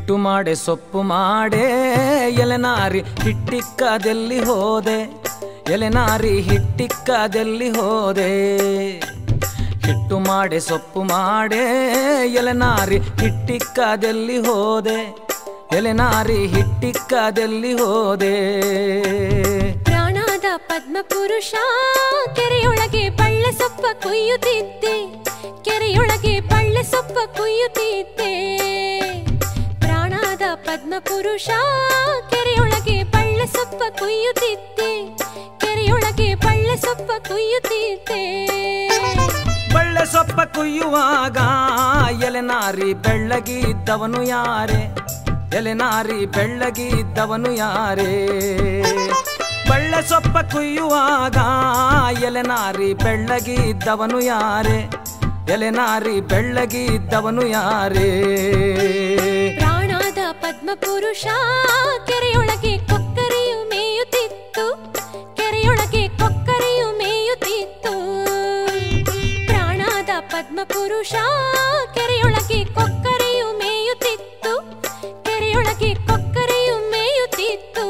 ಹಿಟ್ಟು ಮಾಡೆ ಸೊಪ್ಪು ಮಾಡೆ ಎಲೆನಾರಿ ಹಿಟ್ಟಿಕ್ಕದೆಲ್ಲಿ ಹೋದೆ ಎಲೆನಾರಿ ಹಿಟ್ಟಿಕ್ಕದೆಲ್ಲಿ ಹೋದೆ ಹಿಟ್ಟು ಮಾಡೆ ಸೊಪ್ಪು ಮಾಡೆ ಎಲೆನಾರಿ ಹಿಟ್ಟಿಕ್ಕದೆಲ್ಲಿ ಹೋದೆ ಎಲೆನಾರಿ ಹಿಟ್ಟಿಕ್ಕದೆಲ್ಲಿ ಹೋದೆ ಪ್ರಾಣಾದ ಪದ್ಮ ಪುರುಷ ಕೆರೆಯೊಳಗೆ ಬಳ್ಳೆ ಸೊಪ್ಪ ಕೊಯ್ಯುತ್ತಿದ್ದೆ ಕೆರೆಯೊಳಗೆ ಬಳ್ಳೆ ಸೊಪ್ಪ ಕೊಯ್ಯುತ್ತಿದ್ದೆ ಪ್ರಾಣಾದ ಪದ್ಮ ಪುರುಷ ಕೆರೆಯೊಳಗೆ ಬಳ್ಳೆ ಸೊಪ್ಪ ಕೊಯ್ಯುತ್ತಿದ್ದೆ ಕೆರೆಯೊಳಗೆ ಬಳ್ಳೆ ಸೊಪ್ಪ ಕೊಯ್ಯುತ್ತಿದ್ದೆ ಬಳ್ಳೆ ಸೊಪ್ಪ ಕುಯ್ಯುವಾಗ ಎಲೆನಾರಿ ಬೆಳ್ಳಗಿದ್ದವನು ಯಾರೇ ಎಲೆನಾರಿ ಬೆಳ್ಳಗಿದ್ದವನು ಯಾರೇ ಬಳ್ಳೆ ಸೊಪ್ಪ ಕುಯ್ಯುವಾಗ ಎಲೆನಾರಿ ಬೆಳ್ಳಗಿದ್ದವನು ಯಾರೇ ಎಲೆನಾರಿ ಬೆಳ್ಳಗಿದ್ದವನು ಯಾರೇ ಪ್ರಾಣಾದ ಪದ್ಮ ಪುರುಷ ಕೆರೆಯೊಳಗೆ ಕೊಕ್ಕರೆಯು ಮೇಯುತ್ತಿತ್ತು ಕೆರೆಯೊಳಗೆ ಕೊಕ್ಕರೆಯು ಮೇಯುತ್ತಿತ್ತು ಪ್ರಾಣಾದ ಪದ್ಮ ಪುರುಷ ಕೆರೆಯೊಳಗೆ ಕೊಕ್ಕರೆಯು ಮೇಯುತ್ತಿತ್ತು ಕೆರೆಯೊಳಗೆ ಕೊಕ್ಕರೆಯು ಮೇಯುತ್ತಿತ್ತು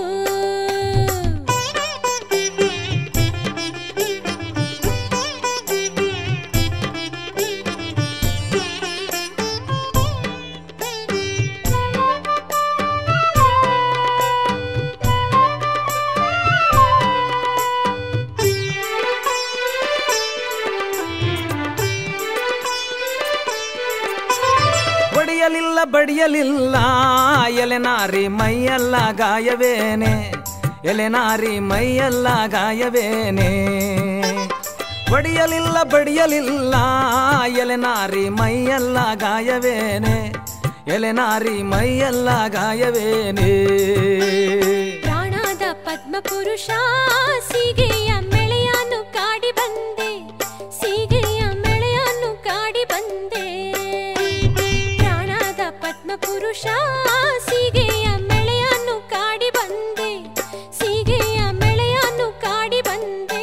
ಹೊಡೆಯಲಿಲ್ಲ ಬಡಿಯಲಿಲ್ಲ ಎಲೆನಾರಿ ಮೈಯೆಲ್ಲ ಗಾಯವೇನೆ ಎಲೆನಾರಿ ಮೈಯೆಲ್ಲ ಗಾಯವೇನೆ ಹೊಡೆಯಲಿಲ್ಲ ಬಡಿಯಲಿಲ್ಲ ಎಲೆನಾರಿ ಮೈಯೆಲ್ಲ ಗಾಯವೇನೆ ಎಲೆನಾರಿ ಮೈಯೆಲ್ಲ ಗಾಯವೇನೆ ಪ್ರಾಣಾದ ಪದ್ಮ ಪುರುಷ ಸೀಗೆಯ ಮೆಳೆಯನ್ನು ಕಾಡಿ ಬಂದೆ ಸೀಗೆಯ ಮೆಳೆಯನ್ನು ಕಾಡಿ ಬಂದೆ ಪ್ರಾಣಾದ ಪದ್ಮ ಪುರುಷ ಸೀಗೆಯ ಮೆಳೆಯನ್ನು ಕಾಡಿ ಬಂದೆ ಸೀಗೆಯ ಮೆಳೆಯನ್ನು ಕಾಡಿ ಬಂದೆ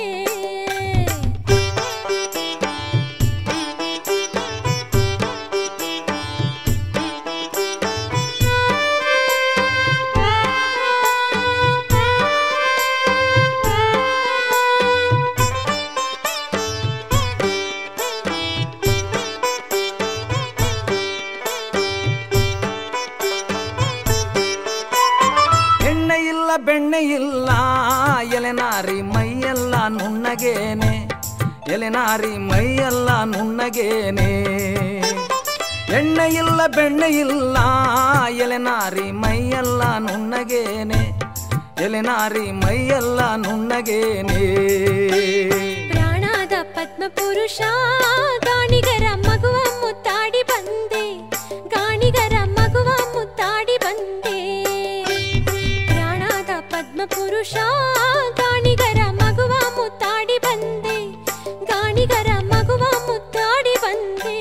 ಎಣ್ಣೆ ಇಲ್ಲ ಬೆಣ್ಣೆ ಇಲ್ಲ ಎಲೆನಾರಿ ಮೈಯೆಲ್ಲ ನುಣ್ಣಗೇನೆ ಎಲೆನಾರಿ ಮೈಯೆಲ್ಲ ನುಣ್ಣಗೇನೆ ಎಣ್ಣೆ ಇಲ್ಲ ಬೆಣ್ಣೆ ಇಲ್ಲ ಎಲೆನಾರಿ ಮೈಯೆಲ್ಲ ನುಣ್ಣಗೇನೆ ಎಲೆನಾರಿ ಮೈಯೆಲ್ಲ ನುಣ್ಣಗೇನೆ ಪ್ರಾಣಾದ ಪದ್ಮ ಪುರುಷ ಗಾಣಿಗರ ಮಗುವ ಮುತ್ತಾಡಿ ಬಂದೆ ಗಾಣಿಗರ ಮಗುವ ಮುತ್ತಾಡಿ ಬಂದೆ ಪ್ರಾಣಾದ ಪದ್ಮ ಪುರುಷ ಗಾಣಿಗರ ಮಗುವ ಮುತ್ತಾಡಿ ಬಂದೆ ಗಾಣಿಗರ ಮಗುವ ಮುತ್ತಾಡಿ ಬಂದೆ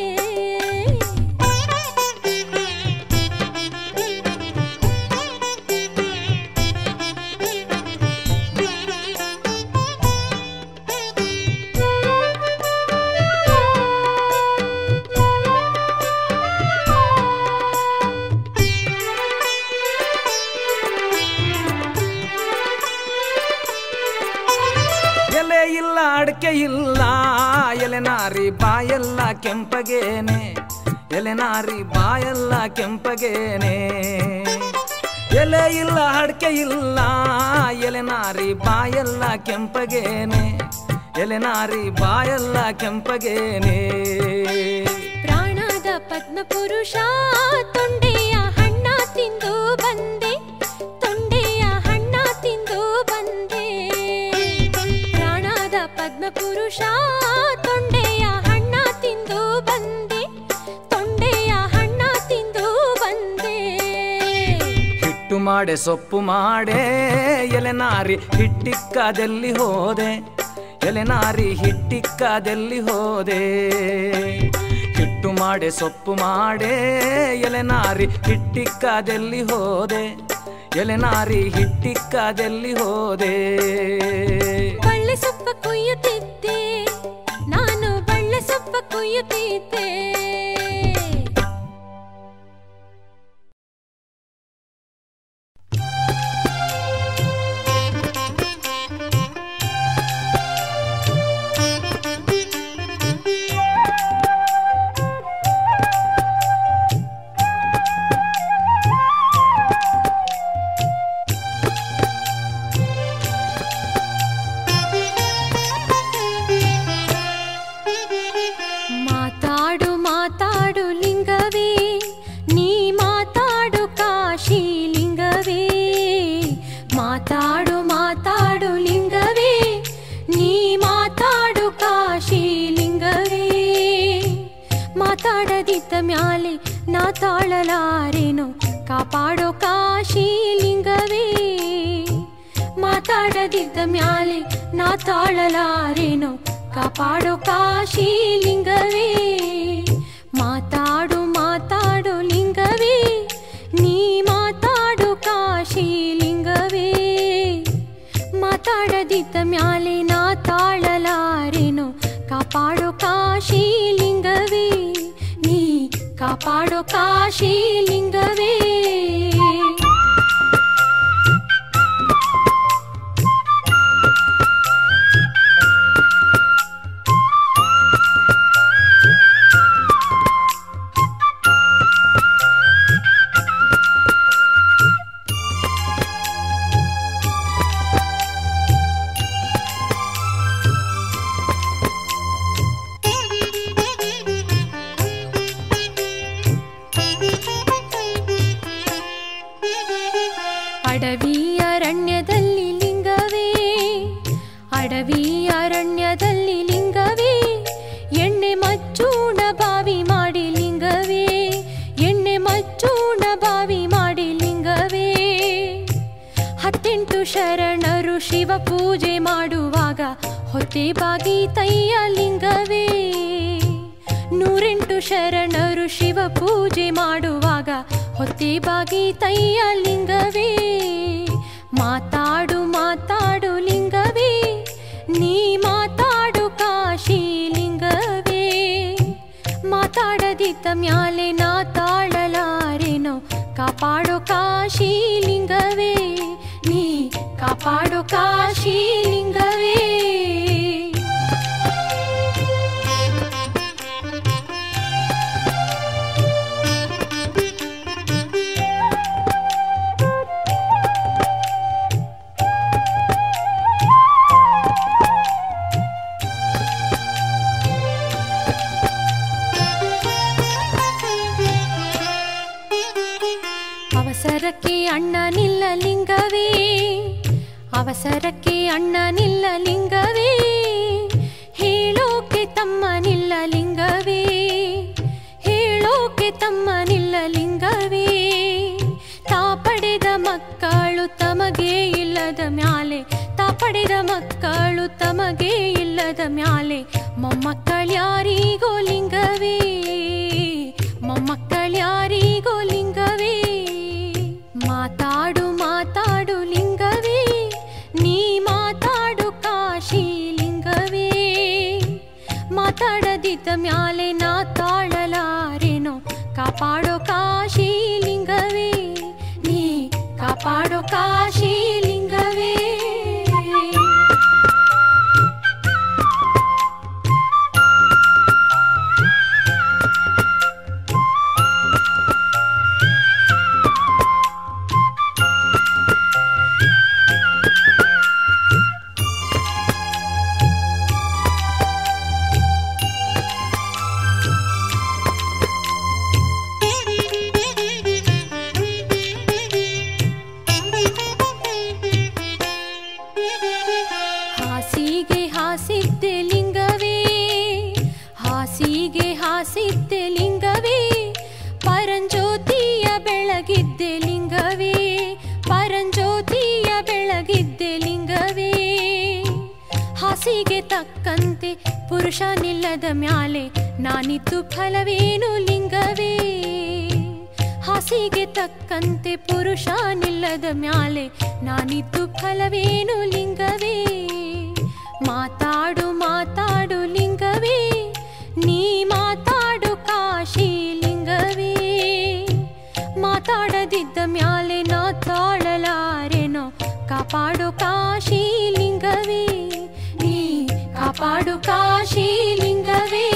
ಎಲೆ ಇಲ್ಲ ಅಡಕೆ ಇಲ್ಲ ಎಲೆನಾರಿ ಬಾಯೆಲ್ಲ ಕೆಂಪಗೇನೆ ಎಲೆನಾರಿ ಬಾಯೆಲ್ಲ ಕೆಂಪಗೇನೆ ಎಲೆ ಇಲ್ಲ ಅಡಕೆ ಇಲ್ಲ ಎಲೆನಾರಿ ಬಾಯೆಲ್ಲ ಕೆಂಪಗೇನೆ ಎಲೆನಾರಿ ಬಾಯೆಲ್ಲ ಕೆಂಪಗೇನೆ ಪ್ರಾಣಾದ ಪದ್ಮ ಪುರುಷ ತೊಂಡೆಯ ಹಣ್ಣ ತಿಂದು ಬಂದೆ ತೊಂಡೆಯ ಹಣ್ಣ ತಿಂದು ಬಂದೆ ಪ್ರಾಣಾದ ಪದ್ಮ ಪುರುಷ ತೊಂಡೆಯ ಹಣ್ಣ ತಿಂದು ಬಂದೆ ತೊಂಡೆಯ ಹಣ್ಣ ತಿಂದು ಬಂದೆ ಹಿಟ್ಟು ಮಾಡೆ ಸೊಪ್ಪು ಮಾಡೆ ಎಲೆನಾರಿ ಹಿಟ್ಟಿಕ್ಕದೆಲ್ಲಿ ಹೋದೆ ಎಲೆನಾರಿ ಹಿಟ್ಟಿಕ್ಕದೆಲ್ಲಿ ಹೋದೆ ಹಿಟ್ಟು ಮಾಡೆ ಸೊಪ್ಪು ಮಾಡೆ ಎಲೆನಾರಿ ಹಿಟ್ಟಿಕ್ಕದೆಲ್ಲಿ ಹೋದೆ ಎಲೆನಾರಿ ಹಿಟ್ಟಿಕ್ಕದೆಲ್ಲಿ ಹೋದೆ ಬಳ್ಳೆ ಸೊಪ್ಪ ಕೊಯ್ಯುತ್ತಿದ್ದೆ ನಾನು ಬಳ್ಳೆ ಸೊಪ್ಪ ಕೊಯ್ಯುತ್ತಿದ್ದೆ ತಾಳಲಾರೆನು ಕಾಪಾಡೋ ಕಾಶಿ ಲಿಂಗವೇ ಮಾತಾಡದಿದ್ದ ಮ್ಯಾಲೆ ನಾ ತಾಳಲಾರೆನು ಕಾಪಾಡೋ ಕಾಶಿ ಲಿಂಗವೇ ಮಾತಾಡು ಮಾತಾಡು ಲಿಂಗವೇ ನೀ ಮಾತಾಡು ಕಾಶಿ ಲಿಂಗವೇ ಮಾತಾಡದಿದ್ದ ಮ್ಯಾಲೆ ನಾ ತಾಳಲಾರೆನು ಕಾಪಾಡೋ ಕಾಶಿ ಲಿಂಗವೇ ನೀ ಕಾಪಾಡೋ ಕಾಶಿ ಲಿಂಗವೇ ಅಡವಿ ಅರಣ್ಯದಲ್ಲಿ ಲಿಂಗವೇ ಅಡವಿ ಅರಣ್ಯದಲ್ಲಿ ಲಿಂಗವೇ ಎಣ್ಣೆ ಮಚ್ಚೂಣ ಬಾವಿ ಮಾಡಿ ಲಿಂಗವೇ ಎಣ್ಣೆ ಮಚ್ಚೂಣ ಬಾವಿ ಮಾಡಿ ಲಿಂಗವೇ ಹತ್ತೆಂಟು ಶರಣರು ಶಿವ ಪೂಜೆ ಮಾಡುವಾಗ ಹೊತ್ತೆ ಬಾಗಿ ತಯ್ಯ ಲಿಂಗವೇ ನೂರೆಂಟು ಶರಣರು ಶಿವ ಪೂಜೆ ಮಾಡುವಾಗ ಹೊತ್ತೆ ಬಾಗಿ ತಯ್ಯ ಲಿಂಗವೇ ಮಾತಾಡು ಮಾತಾಡು ಲಿಂಗವೇ ನೀ ಮಾತಾಡು ಕಾಶಿ ಲಿಂಗವೇ ಮಾತಾಡದಿದ್ದ ಮ್ಯಾಲೆ ನಾ ತಾಳಲಾರೆನೋ ಕಾಪಾಡೋ ಕಾಶಿ ಲಿಂಗವೇ ನೀ ಕಾಪಾಡೋ ಕಾಶಿ ಲಿಂಗವೇ ಅವಸರಕ್ಕೆ ಅಣ್ಣ ನಿಲ್ಲ ಲಿಂಗವೇ ಅವಸರಕ್ಕೆ ಅಣ್ಣ ನಿಲ್ಲ ಲಿಂಗವೇ ಹೇಳೋಕೆ ತಮ್ಮ ನಿಲ್ಲ ಲಿಂಗವೇ ಹೇಳೋಕೆ ತಮ್ಮ ನಿಲ್ಲ ಲಿಂಗವೇ ತಾ ಪಡೆದ ಮಕ್ಕಳು ತಮಗೆ ಇಲ್ಲದ ಮ್ಯಾಲೆ ತಾ ಪಡೆದ ಮಕ್ಕಳು ತಮಗೆ ಇಲ್ಲದ ಮ್ಯಾಲೆ ಮೊಮ್ಮಕ್ಕಳ್ಯಾರಿಗೋ ಲಿಂಗವೇ ಮೊಮ್ಮಕ್ಕಳ್ಯಾರಿಗೋ ಲಿಂಗವೇ ಮಾತಾಡು ಮಾತಾಡು ಲಿಂಗವೇ ನೀ ಮಾತಾಡು ಕಾಶಿ ಲಿಂಗವೇ ಮಾತಾಡದಿದ್ದ ಮ್ಯಾಲೆ ನಾ ತಾಳಲಾರೆನೋ ಕಾಪಾಡೋ ಕಾಶಿ ಲಿಂಗವೇ ನೀ ಕಾಪಾಡೋ ಕಾಶಿ ಲಿಂಗವೇ ಹಾಸಿಗೆ ಹಾಸಿದ್ದೆ ಲಿಂಗವೇ ಹಾಸಿಗೆ ಹಾಸಿದ್ದೆ ಲಿಂಗವೇ ಪರಂಜ್ಯೋತಿಯ ಬೆಳಗಿದ್ದೆ ಲಿಂಗವೇ ಪರಂಜ್ಯೋತಿಯ ಬೆಳಗಿದ್ದೆ ಲಿಂಗವೇ ಹಾಸಿಗೆ ತಕ್ಕಂತೆ ಪುರುಷ ನಿಲ್ಲದ ಮ್ಯಾಲೆ ನಾನಿತ್ತು ಫಲವೇನು ಲಿಂಗವೇ ಹಾಸಿಗೆ ತಕ್ಕಂತೆ ಪುರುಷ ನಿಲ್ಲದ ಮ್ಯಾಲೆ ನಾನಿದ್ದು ಫಲವೇನು ಲಿಂಗವೇ ಮಾತಾಡು ಮಾತಾಡು ಲಿಂಗವೇ ನೀ ಮಾತಾಡು ಕಾಶಿ ಲಿಂಗವೇ ಮಾತಾಡದಿದ್ದ ಮ್ಯಾಲೆ ನಾ ತಾಳಲಾರೆನೋ ಕಾಪಾಡು ಕಾಶಿ ಲಿಂಗವೇ ನೀ ಕಾಪಾಡು ಕಾಶಿ ಲಿಂಗವೇ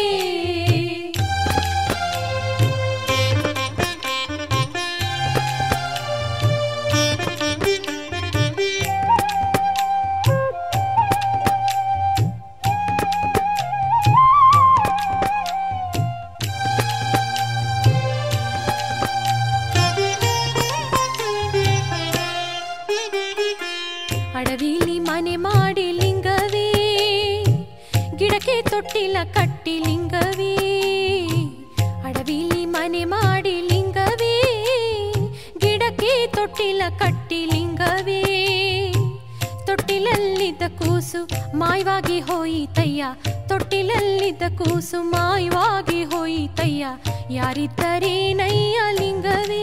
ಅಡವಿಲಿ ಮನೆ ಮಾಡಿ ಲಿಂಗವೇ ಗಿಡಕ್ಕೆ ತೊಟ್ಟಿಲ ಕಟ್ಟಿ ಲಿಂಗವೇ ಅಡವಿಲಿ ಮನೆ ಮಾಡಿ ಲಿಂಗವೇ ಕಟ್ಟಿ ಲಿಂಗವೇ ತೊಟ್ಟಿಲಲ್ಲಿದ್ದ ಕೂಸು ಮಾಯವಾಗಿ ಹೋಯಿತಯ್ಯ ತೊಟ್ಟಿಲಲ್ಲಿದ್ದ ಕೂಸು ಮಾಯವಾಗಿ ಹೋಯಿತಯ್ಯ ಯಾರಿದ್ದರೇನಯ್ಯ ಲಿಂಗವೇ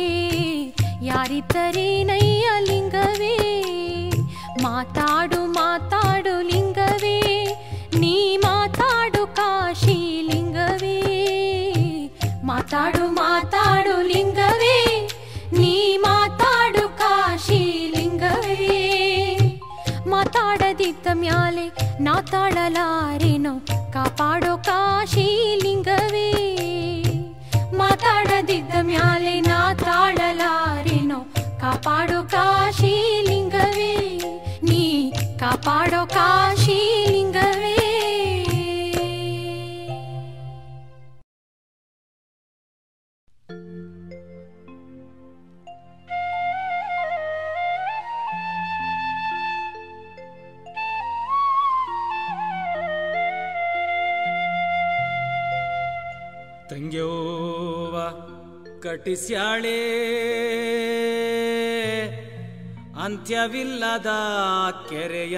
ಯಾರಿದ್ದರೇನಯ್ಯ ಲಿಂಗವೇ ಮಾತಾಡು ಮಾತಾಡು ಲಿಂಗವೇ ನೀ ಮಾತಾಡು ಕಾಶಿ ಲಿಂಗವೇ ಮಾತಾಡು ಮಾತಾಡು ಲಿಂಗವೇ ನೀ ಮಾತಾಡು ಕಾಶಿ ಲಿಂಗವೇ ಮಾತಾಡದಿದ್ದ ಮ್ಯಾಲೆ ನಾ ತಾಳಲಾರೇನೋ ಕಾಪಾಡೋ ಕಾಶಿ ಲಿಂಗವೇ ಮಾತಾಡದಿದ್ದ ಮ್ಯಾಲೆ ನಾ ತಾಳಲಾರೇನೋ ಕಾಪಾಡೋ ಕಾಶಿ ಲಿಂಗವೇ ನೀ ಕಾಪಾಡೋ ಕಾಶಿ ಲಿಂಗವೇ ತಂಗ್ಯವ್ವ ಕಟಿಸ್ಯಾಳೆ ಅಂತ್ಯವಿಲ್ಲದ ಕೆರೆಯ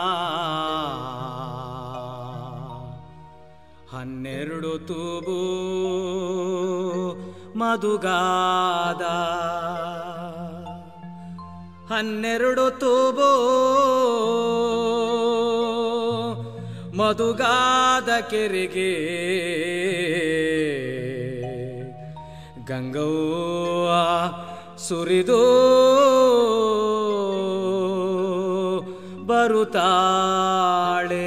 ಹನ್ನೆರಡು ತೂಬು ಮಧುಗಾದ ಹನ್ನೆರಡು ತೂಬು ಮಧುಗಾದ ಕೆರೆಗೆ ಗಂಗವ್ವ ಸುರಿದು ಬರುತ್ತಾಳೆ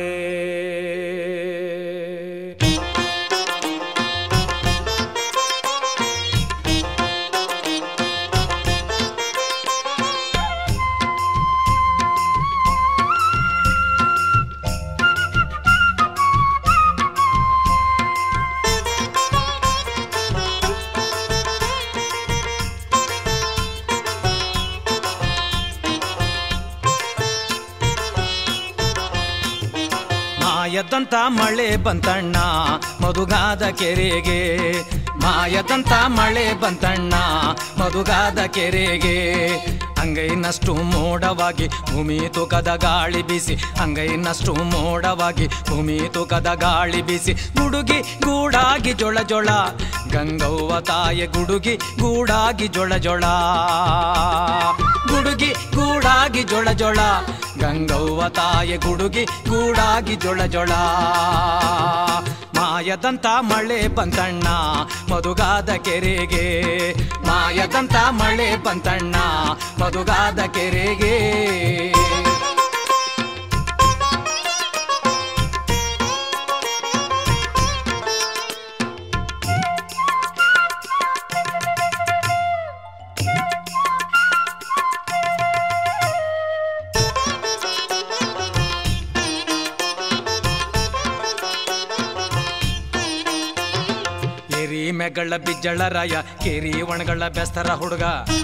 ಮಾಯದಂತ ಮಳೆ ಬಂತಣ್ಣ ಮಧುಗಾದ ಕೆರೆಗೆ ಮಾಯದಂತ ಮಳೆ ಬಂತಣ್ಣ ಮಧುಗಾದ ಕೆರೆಗೆ ಅಂಗೈನಷ್ಟು ಮೋಡವಾಗಿ ಭೂಮಿ ತೂಕದ ಗಾಳಿ ಬೀಸಿ ಅಂಗೈನಷ್ಟು ಮೋಡವಾಗಿ ಭೂಮಿ ತೂಕದ ಗಾಳಿ ಬೀಸಿ ಗುಡುಗಿ ಗೂಡಾಗಿ ಜೊಳ ಜೊಳ ಗಂಗವ್ವ ತಾಯಿ ಗುಡುಗಿ ಗೂಡಾಗಿ ಜೊಳ ಜೊಳ ಗುಡುಗಿ ಗೂಡಾಗಿ ಜೊಳ ಜೊಳ ಗಂಗವ್ವ ತಾಯಿ ಗುಡುಗಿ ಗೂಡಾಗಿ ಜೊಳ ಜೊಳ ಮಾಯದಂತ ಮಳೆ ಬಂತಣ್ಣ ಮಧುಗಾದ ಕೆರೆಗೆ ಮಾಯದಂತ ಮಳೆ ಬಂತಣ್ಣ ಮಧುಗಾದ ಕೆರೆಗೆ ಕೆರಿ ಮೆಗಳ ಬಿಜ್ಜಳ ರಾಯ ಕೆರಿ ಒಣಗಳ ಬೆಸ್ತರ ಹುಡುಗ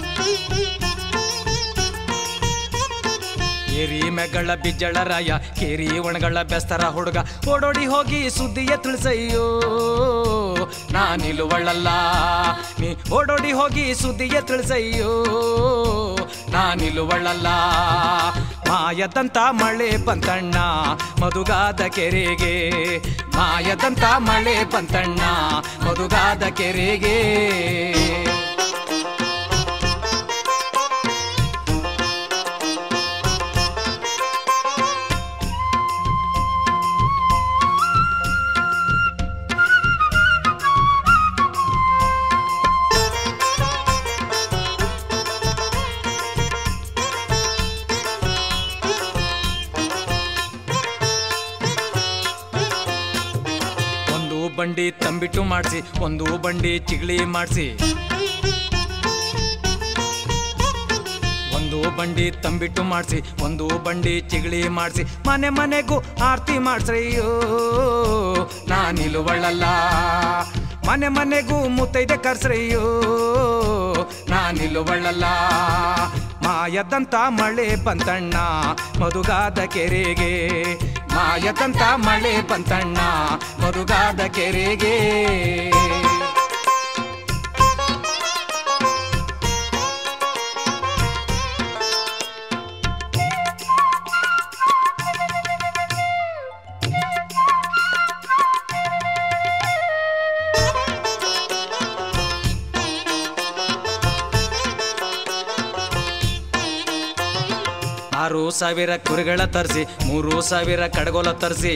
ಕೆರಿ ಮೆಗಳ ಬಿಜ್ಜಳ ರಾಯ ಕೆರಿ ಒಣಗಳ ಬೆಸ್ತರ ಹುಡುಗ ಓಡೋಡಿ ಹೋಗಿ ಸುದ್ದಿಯ ತಿಳಿಸಯ್ಯೋ ನಾ ನಿಲುವಳ್ಳಲ್ಲ ನೀ ಓಡೋಡಿ ಹೋಗಿ ಸುದ್ದಿಯ ತಿಳಿಸಯ್ಯೋ ನಾ ನಿಲುವಳ್ಳಲ್ಲ ಮಾಯದಂತ ಮಳೆ ಬಂತಣ್ಣ ಮಧುಗಾದ ಕೆರೆಗೆ ಮಾಯದಂತ ಮಳೆ ಬಂತಣ್ಣ ಮಧುಗಾದ ಕೆರೆಗೆ ಒಂದು ಬಂಡಿ ತಂಬಿಟ್ಟು ಮಾಡಿಸಿ ಒಂದು ಬಂಡಿ ಚಿಗಳಿ ಮಾಡಿಸಿ ಒಂದು ಬಂಡಿ ತಂಬಿಟ್ಟು ಮಾಡಿಸಿ ಒಂದು ಬಂಡಿ ಚಿಗಳಿ ಮಾಡಿಸಿ ಮನೆ ಮನೆಗೂ ಆರತಿ ಮಾಡ್ಸ್ರಯ್ಯೋ ನಾ ನಿಲುವಳ್ಳಲ್ಲ ಮನೆ ಮನೆಗೂ ಮುತ್ತೈದೆ ಕರ್ಸ್ರಯ್ಯೋ ನಾ ನಿಲುವಳ್ಳಲ್ಲ ಮಾಯದಂತ ಮಳೆ ಬಂತಣ್ಣ ಮಧುಗಾದ ಕೆರೆಗೆ ಮಾಯದಂತ ಮಳೆ ಬಂತಣ್ಣ ಮಧುಗಾದ ಕೆರೆಗೆ ಸಾವಿರ ಕುರಿಗಳ ತರಿಸಿ ಮೂರು ಸಾವಿರ ಕಡಗೋಲ ತರಿಸಿ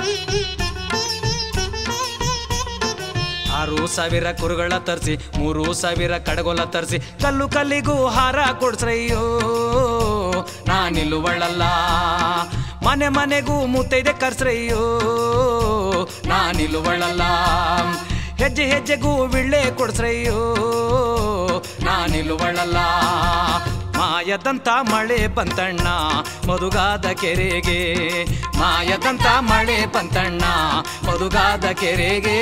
ಆರು ಸಾವಿರ ಕುರುಗಳ ತರಿಸಿ ಮೂರು ಸಾವಿರ ಕಡಗೋಲ ತರಿಸಿ ಕಲ್ಲು ಕಲ್ಲಿಗೂ ಹಾರ ಕೊಡ್ಸ್ರಯ್ಯೋ ನಾನಿಲ್ಲುವಳ್ಳಲ್ಲ ಮನೆ ಮನೆಗೂ ಮುತ್ತೈದೆ ಕರ್ಸ್ರಯ್ಯೋ ನಾನಿಲ್ಲುವಳ್ಳಲ್ಲ ಹೆಜ್ಜೆ ಹೆಜ್ಜೆಗೂ ವಿಳ್ಳೆ ಕೊಡ್ಸ್ರಯ್ಯೋ ನಾನಿಲ್ಲುವಳ್ಳಲ್ಲ ಮಾಯದಂತ ಮಳೆ ಬಂತಣ್ಣ ಮದುಗಾದ ಕೆರೆಗೆ ಮಾಯದಂತ ಮಳೆ ಬಂತಣ್ಣ ಮದುಗಾದ ಕೆರೆಗೆ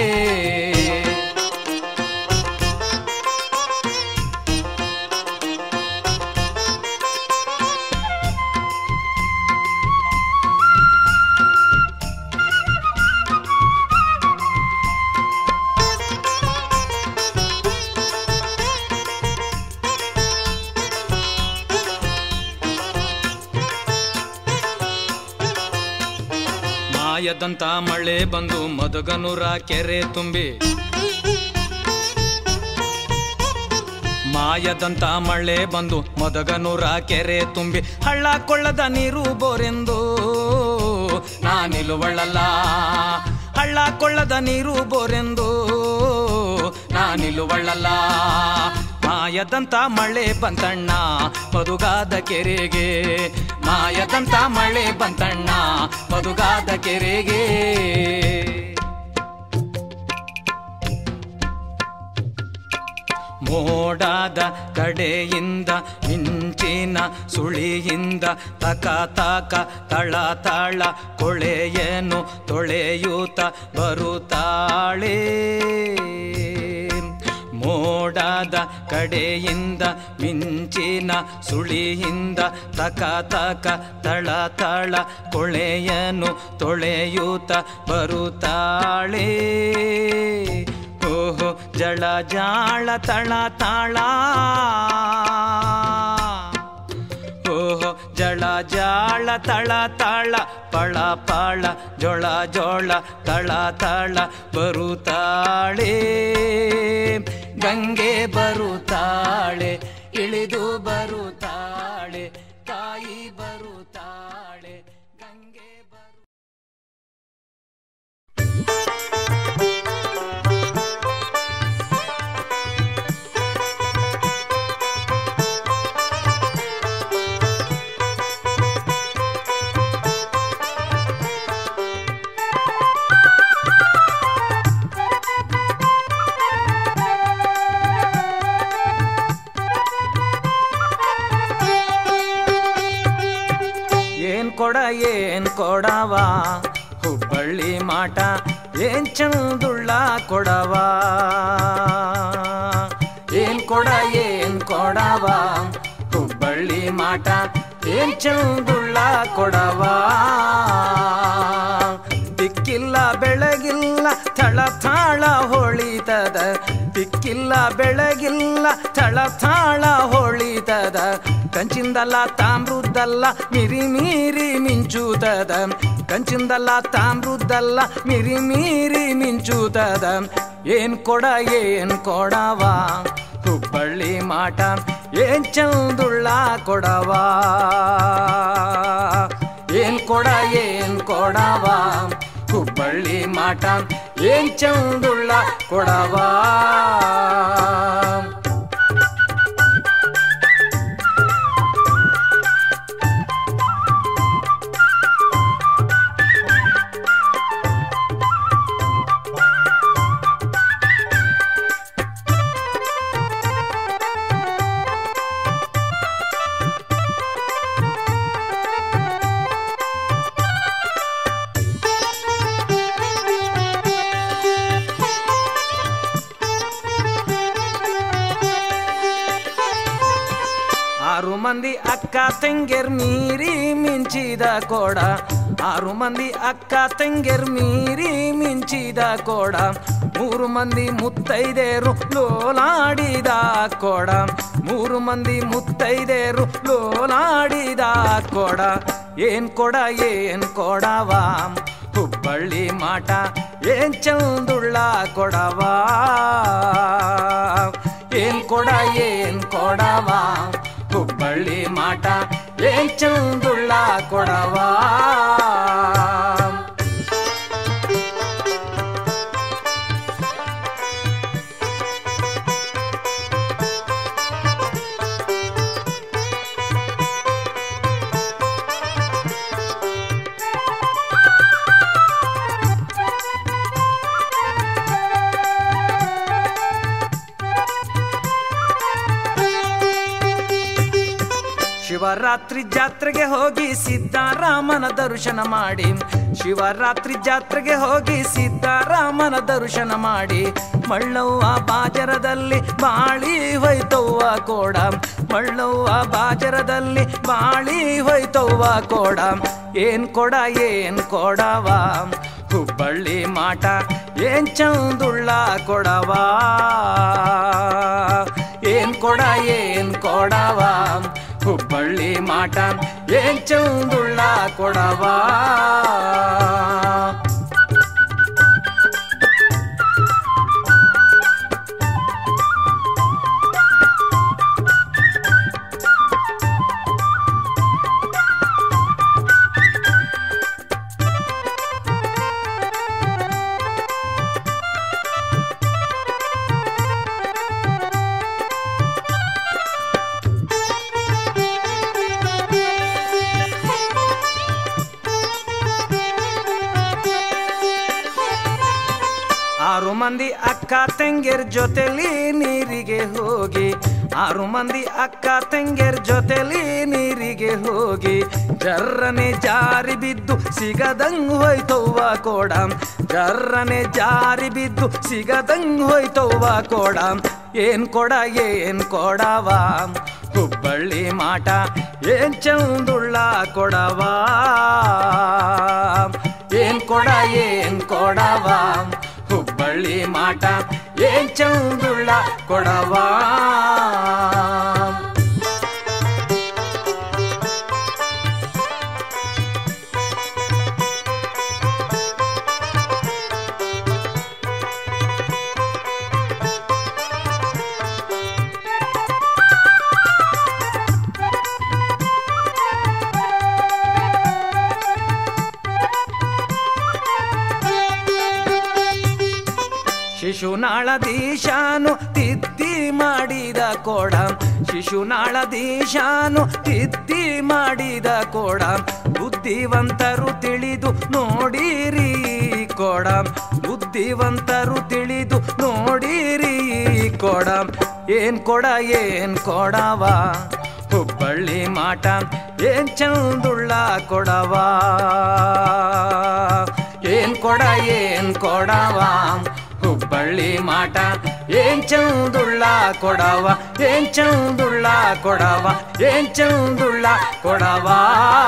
ಮಾಯದಂತ ಮಳೆ ಬಂದು ಮದಗನೂರ ಕೆರೆ ತುಂಬಿ ಮಾಯದಂತ ಮಳೆ ಬಂದು ಮದಗನೂರ ಕೆರೆ ತುಂಬಿ ಹಳ್ಳ ಕೊಳ್ಳದ ನೀರು ಬೋರೆಂದು ನಾನಿಲ್ಲುವಳ್ಳಲ್ಲ ಹಳ್ಳ ಕೊಳ್ಳದ ನೀರು ಬೋರೆಂದು ನಾನಿಲ್ಲುವಳ್ಳಲ್ಲ ಮಾಯದಂತ ಮಳೆ ಬಂತಣ್ಣ ಮದುಗಾದ ಕೆರೆಗೆ ಮಾಯದಂತ ಮಳೆ ಬಂತಣ್ಣ ಮದುಗಾದ ಕೆರೆಗೆ ಮೋಡಾದ ಕಡೆಯಿಂದ ಮಿಂಚಿನ ಸುಳಿಯಿಂದ ತಕ ತಕ ತಳ ತಾಳ ಕೊಳೆಯನ್ನು ತೊಳೆಯೂತ ಬರುತ್ತಾಳೆ ಮೋಡಾದ ಕಡೆಯಿಂದ ಮಿಂಚಿನ ಸುಳಿಯಿಂದ ತಕ ತಕ ತಳ ತಳ ಕೊಳೆಯನ್ನು ತೊಳೆಯೂತ ಬರುತ್ತಾಳೆ ಓಹೋ ಜಳ ಜಾಳ ತಳ ತಾಳ ಓಹೋ ಜಳ ಜಾಳ ತಳ ತಾಳ ಪಳ ಪಾಳ ಜೊಳ ಜೋಳ ತಳ ತಾಳ ಬರುತ್ತಾಳೆ ಗಂಗೆ ಬರುತ್ತಾಳೆ ಇಳಿದು ಬರುತ್ತಾಳೆ ತಾಯಿ ಬರುತ್ತಾಳೆ ಗಂಗೆ ಬರು ಏನ್ ಕೊಡ ಏನ್ ಕೊಡವ ಹುಬ್ಬಳ್ಳಿ ಮಾಟ ಏನ್ ಚಂದುಳ್ಳ ಕೊಡವ ಏನ್ ಕೊಡ ಏನ್ ಕೊಡವ ಹುಬ್ಬಳ್ಳಿ ಮಾಟ ಏನ್ ಚಂದುಳ್ಳ ಕೊಡವ ದಿಕ್ಕಿಲ್ಲ ಬೆಳಗಿಲ್ಲ ಥಳ ಥಾಳ ಹೊಳಿತದ ದಿಕ್ಕಿಲ್ಲ ಬೆಳಗಿಲ್ಲ ಥಳ ಥಾಳ ಹೊಳಿತದ ಕಂಚಿಂದಲ್ಲ ತಾಮ್ರುದ್ದಲ್ಲ ಮಿರಿ ಮೀರಿ ಮಿಂಚುತದ ಕಂಚಿಂದಲ್ಲ ತಾಮ್ರುದ್ದಲ್ಲ ಮಿರಿ ಮೀರಿ ಮಿಂಚುತದ ಏನ್ ಕೊಡ ಏನ್ ಕೊಡವ ಹುಬ್ಬಳ್ಳಿ ಮಾಟ ಏನ್ ಚಂದುಳ್ಳ ಕೊಡವ ಏನ್ ಕೊಡ ಏನ್ ಕೊಡವ ಹುಬ್ಬಳ್ಳಿ ಮಾಟ ಏನ್ ಚಂದುಳ್ಳ ಕೊಡವ ಆರು ಮಂದಿ ಅಕ್ಕ ತಂಗೆರ್ ಮೀರಿ ಮಿಂಚಿದ ಕೋಡ ಆರು ಮಂದಿ ಅಕ್ಕ ತಂಗೆರ್ ಮೀರಿ ಮಿಂಚಿದ ಕೋಡ ಮೂರು ಮಂದಿ ಮುತ್ತೈದೇರು ಲೋಲಾಡಿದ ಕೋಡ ಮೂರು ಮಂದಿ ಮುತ್ತೈದೇರು ಲೋಲಾಡಿದ ಕೋಡ ಏನ್ ಕೊಡ ಏನ್ ಕೊಡವ ಹುಬ್ಬಳ್ಳಿ ಮಾಟ ಏನ್ ಚಂದುಳ್ಳ ಕೊಡವ ಏನ್ ಕೊಡ ಏನ್ ಕೊಡವ ಹುಬ್ಬಳ್ಳಿ ಮಾಟ ಏನ್ ಚಂದುಳ್ಳ ಕೊಡವಾ ಶಿವರಾತ್ರಿ ಜಾತ್ರೆಗೆ ಹೋಗಿ ಸಿದ್ದಾರಾಮನ ದರ್ಶನ ಮಾಡಿ ಶಿವರಾತ್ರಿ ಜಾತ್ರೆಗೆ ಹೋಗಿ ಸಿದ್ದಾರಾಮನ ದರ್ಶನ ಮಾಡಿ ಮಳ್ಳವ್ವ ಬಾಜರದಲ್ಲಿ ಬಾಳಿ ಹೋಯ್ತವ್ವ ಕೋಡ ಮಳ್ಳವ್ವ ಬಾಜರದಲ್ಲಿ ಬಾಳಿ ಹೋಯ್ತವ್ವ ಕೋಡ ಏನ್ ಕೊಡ ಏನ್ ಕೊಡವ ಹುಬ್ಬಳ್ಳಿ ಮಾಟ ಏನ್ ಚಂದುಳ್ಳ ಕೊಡವಾ ಏನ್ ಕೊಡ ಏನ್ ಕೊಡವ ಹುಬ್ಬಳ್ಳಿ ಮಾಟ ಏನ್ ಚಂದುಳ್ಳ ಕೊಡವಾ ಆರು ಮಂದಿ ಅಕ್ಕ ತಂಗಿಯರ್ ಜೊತೆಲಿ ನೀರಿಗೆ ಹೋಗಿ ಆರು ಮಂದಿ ಅಕ್ಕ ತಂಗಿಯರ್ ಜೊತೆಲಿ ನೀರಿಗೆ ಹೋಗಿ ಜರ್ರನೆ ಜಾರಿ ಬಿದ್ದು ಸಿಗದಂಗ್ ಹೋಯ್ತವ್ವ ಕೋಡ ಜರ್ರನೆ ಜಾರಿ ಬಿದ್ದು ಸಿಗದಂಗ್ ಹೋಯ್ತವ್ವ ಕೋಡ ಏನ್ ಕೊಡ ಏನ್ ಕೊಡವ ಹುಬ್ಬಳ್ಳಿ ಮಾಟ ಏನ್ ಚಂದುಳ್ಳ ಕೊಡವಾ ಏನ್ ಕೊಡ ಏನ್ ಕೊಡವ ಹುಬ್ಬಳ್ಳಿ ಮಾಟ ಏನ್ ಚಂದುಳ್ಳ ಕೊಡವಾ ಶಿಶುನಾಳದೀಶಾನು ತಿದ್ದಿ ಮಾಡಿದ ಕೋಡ ಶಿಶುನಾಳದೀಶಾನು ತಿದ್ದಿ ಮಾಡಿದ ಕೋಡ ಬುದ್ಧಿವಂತರು ತಿಳಿದು ನೋಡಿರಿ ಕೋಡ ಬುದ್ಧಿವಂತರು ತಿಳಿದು ನೋಡಿರಿ ಕೋಡ ಏನ್ ಕೊಡ ಏನ್ ಕೊಡವ ಹುಬ್ಬಳ್ಳಿ ಮಾಟ ಏನ್ ಚಂದುಳ್ಳ ಕೊಡವಾ ಏನ್ ಕೊಡ ಏನ್ ಕೊಡವ ಹುಬ್ಬಳ್ಳಿ ಮಾಟ ಏನ್ ಚಂದುಳ್ಳ ಕೊಡವ ಏನ್ ಚಂದುಳ್ಳ ಕೊಡವ ಏನ್ ಚಂದುಳ್ಳ ಕೊಡವಾ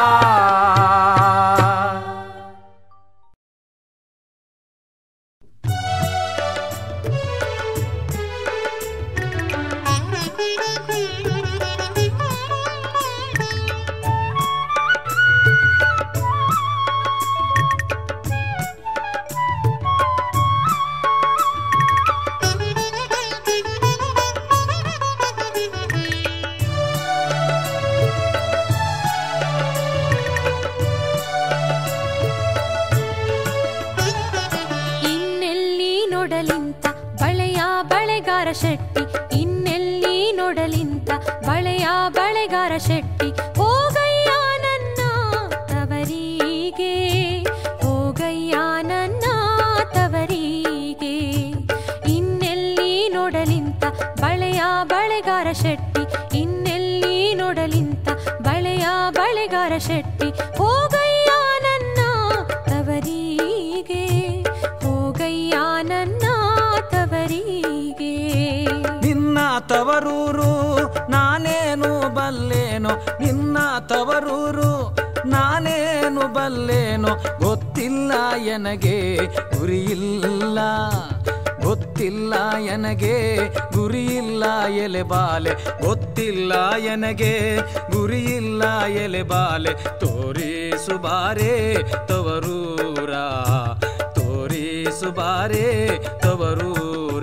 ಇನ್ನೆಲ್ಲಿ ನೋಡಲಿಂತ ಬಳೆಯ ಬಳೆಗಾರ ಶೆಟ್ಟಿ ಇನ್ನೆಲ್ಲಿ ನೋಡಲಿಂತ ಬಳೆಯ ಬಳೆಗಾರ ಶೆಟ್ಟಿ ಹೋಗಯ್ಯ ನನ್ನ ತವರಿಗೆ ಹೋಗಯ್ಯ ನನ್ನ ತವರಿಗೆ ಇನ್ನೆಲ್ಲಿ ನೋಡಲಿಂತ ಬಳೆಯ ಬಳೆಗಾರ ಶೆಟ್ಟಿ ಇನ್ನೆಲ್ಲಿ ನೋಡಲಿಂತ ಬಳೆಯ ಬಳೆಗಾರ ಶೆಟ್ಟಿ ಹೋಗಯ್ಯ ನನ್ನ ತವರಿಗೆ ಹೋಗಯ್ಯ ನನ್ನ ತವರಿಗೆ ನಿನ್ನ ತವರೂರು ನಾನೇನು ಬಲ್ಲೇನೋ ನಿನ್ನ ತವರೂರು ನಾನೇನು ಬಲ್ಲೇನೋ ಗೊತ್ತಿಲ್ಲ ಎನಗೆ ಗುರಿಯಿಲ್ಲ ಗೊತ್ತಿಲ್ಲ ಎನಗೆ ಗುರಿಯಿಲ್ಲ ಎಲೆ ಬಾಲೆ ಗೊತ್ತಿಲ್ಲ ಎನಗೆ ಗುರಿಯಿಲ್ಲ ಎಲೆ ಬಾಲೆ ತೋರಿಸು ಬಾರೆ ತವರೂರ ತೋರಿಸು ಬಾರೆ ತವರೂರ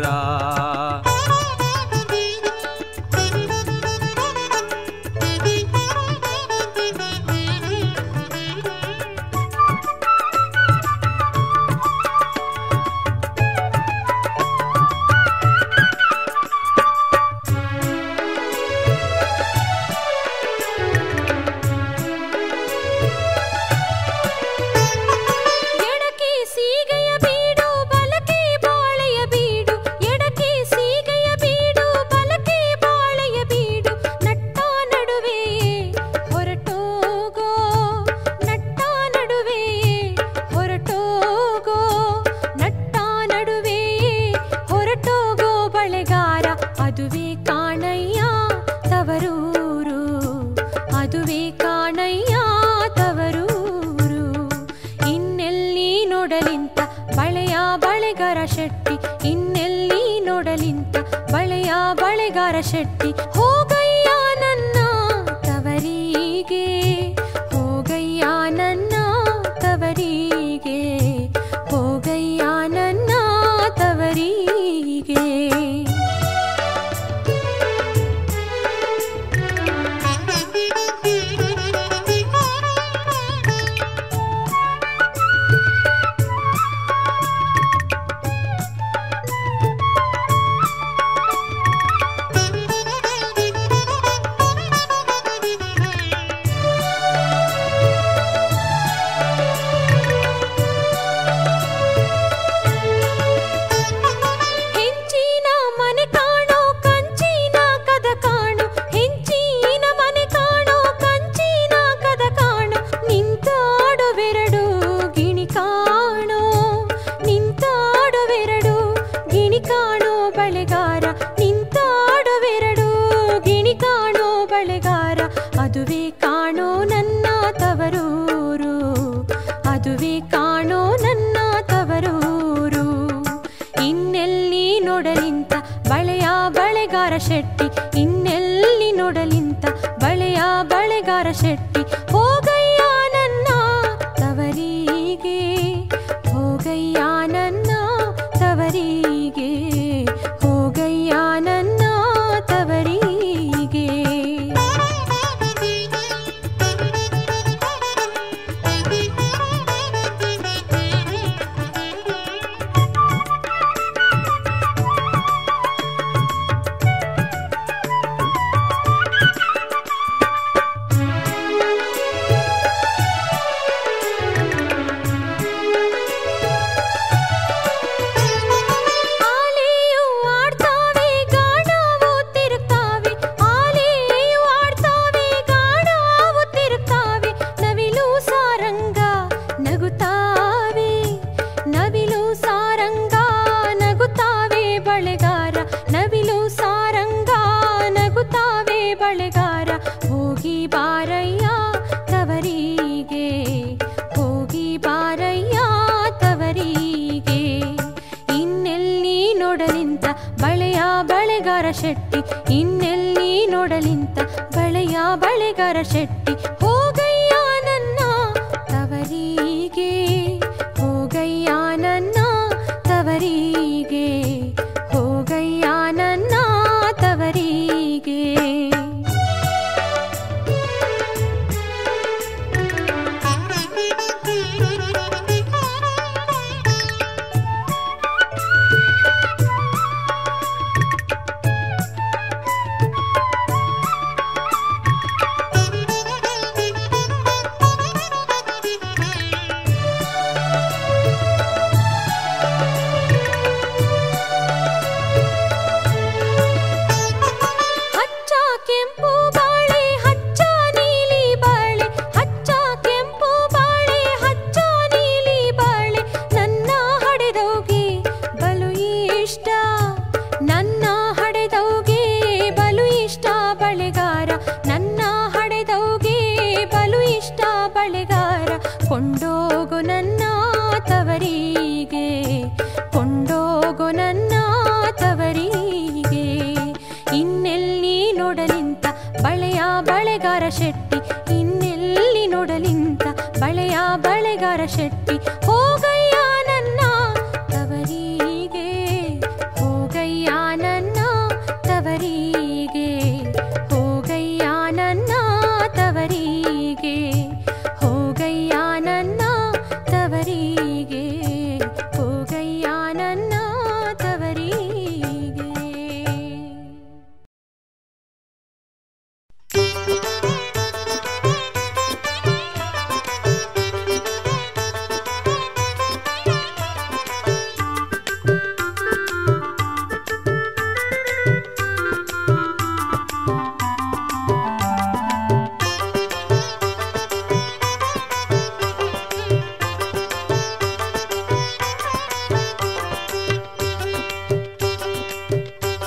ಬಳೆಗಾರ ಶೆಟ್ಟಿ ಇನ್ನೆಲ್ಲಿ ನೋಡಲಿಂತ ಬಳೆಯ ಬಳೆಗಾರ ಶೆಟ್ಟಿ ಹೋಗಯ್ಯ ನನ್ನ ತವರಿಗೆ ಹೋಗಯ್ಯ ನನ್ನ ತವರಿಗೆ ಹೋಗಯ್ಯ ನನ್ನ ತವರಿಗೆ ಹೆಂಚಿನ ಮನೆ ಕಾಣೋ ಕಂಚಿನ ಕದ ಕಾಣು ಹೆಂಚಿನ ಮನೆ ಕಾಣೋ ಕಂಚಿನ ಕದ ಕಾಣು ನಿಂತಾಡುವೆರಡು ಗಿಣಿ ಕಾಣೋ ನಿಂತಾಡುವೆರಡು ಗಿಣಿ ಕಾಣೋ ಬಳೆಗಾರ ನಿಂತಾಡುವೆರಡು ಗಿಣಿ ಕಾಣೋ ಬಳೆಗಾರ ಅದುವೇ ಕಾಣೋ ನನ್ನ ತವರೂರು ಅದುವೇ ಕಾಣೋ ನನ್ನ ತವರೂರು ಇನ್ನೆಲ್ಲಿ ನೋಡಲಿಂತ ಬಳೆಯ ಬಳೆಗಾರ ಶೆಟ್ಟಿ ಇನ್ನೆಲ್ಲಿ ನೋಡಲಿಂತ ಬಳೆಯ ಬಳೆಗಾರ ಶೆಟ್ಟಿ ಹೋಗಯ್ಯ ನನ್ನ ತವರಿಗೆ ಹೋಗಯ್ಯ ನನ್ನ ತವರಿಗೆ ಹೋಗಯ್ಯ ನನ್ನ ತವರಿಗೆ ಆಲೆಯು ಆಡ್ತಾವೆ ಗಾಢವು ತಿರುಗ್ತಾವೆ ಆಲೆಯು ಆಡ್ತಾವೆ ಗಾಢವು ತಿರುಗ್ತಾವೆ ನವಿಲು ಸಾರಂಗ ನಗುತ್ತಾವೆ ನವಿಲು ಸಾರಂಗ ನಗುತ್ತಾವೆ ಬಳೆಗಾರ ನವಿಲು ಸಾರಂಗ ನಗುತ್ತಾವೆ ಬಳೆಗಾರ ಹೋಗಿ ಬಾರಯ್ಯ ತವರಿಗೆ ಹೋಗಿ ಬಾರಯ್ಯ ತವರಿಗೆ ಇನ್ನೆಲ್ಲಿ ನೋಡಲಿಂತ ಬಳೆಯ ಬಳೆಗಾರ ಶೆಟ್ಟಿ ಇನ್ನೆಲ್ಲಿ ನೋಡಲಿಂತ ಬಳೆಯ ಬಳೆಗಾರ ಶೆಟ್ಟಿ ಹೋಗಯ್ಯ ನನ್ನ ತವರಿಗೆ ಹೋಗಯ್ಯ ನನ್ನ ತವರಿಗೆ ಹೋಗಯ್ಯ ನನ್ನ ತವರಿಗೆ ಹಚ್ಚ ಕೆಂಪು ಬಾಳೆ ಹಚ್ಚ ನೀಲಿ ಬಾಳೆ ಹಚ್ಚ ಕೆಂಪು ಬಾಳೆ ಹಚ್ಚ ನೀಲಿ ಬಾಳೆ ನನ್ನ ಹಡೆದೋಗೆ ಬಲು ಇಷ್ಟ ನನ್ನ ಹಡೆದೋಗೆ ಬಲು ಇಷ್ಟ ಬಳೆಗಾರ ನನ್ನ ಹಡೆದೋಗೆ ಬಲು ಇಷ್ಟ ಬಳೆಗಾರ ಕೊಂಡೋಗು ನನ್ನ ತವರಿಗೆ ಕೊಂಡೋಗು ನನ್ನ ತವರಿಗೆ ಇನ್ನೆಲ್ಲಿ ನೋಡಲಿಂತ ಬಳೆಯ ಬಳೆಗಾರ ಶೆಟ್ಟಿ ಇನ್ನೆಲ್ಲಿ ನೋಡಲಿಂತ ಬಳೆಯ ಬಳೆಗಾರ ಶೆಟ್ಟಿ ಹೋಗಯ್ಯ ನನ್ನ ತವರಿಗೆ ಹೋಗಯ್ಯ ನನ್ನ ತವರಿಗೆ ಹೋಗಯ್ಯ ನನ್ನ ತವರಿಗೆ ಹೋಗಯ್ಯ ನನ್ನ ತವರಿಗೆ ಹೋಗಯ್ಯ ನನ್ನ ತವರಿಗೆ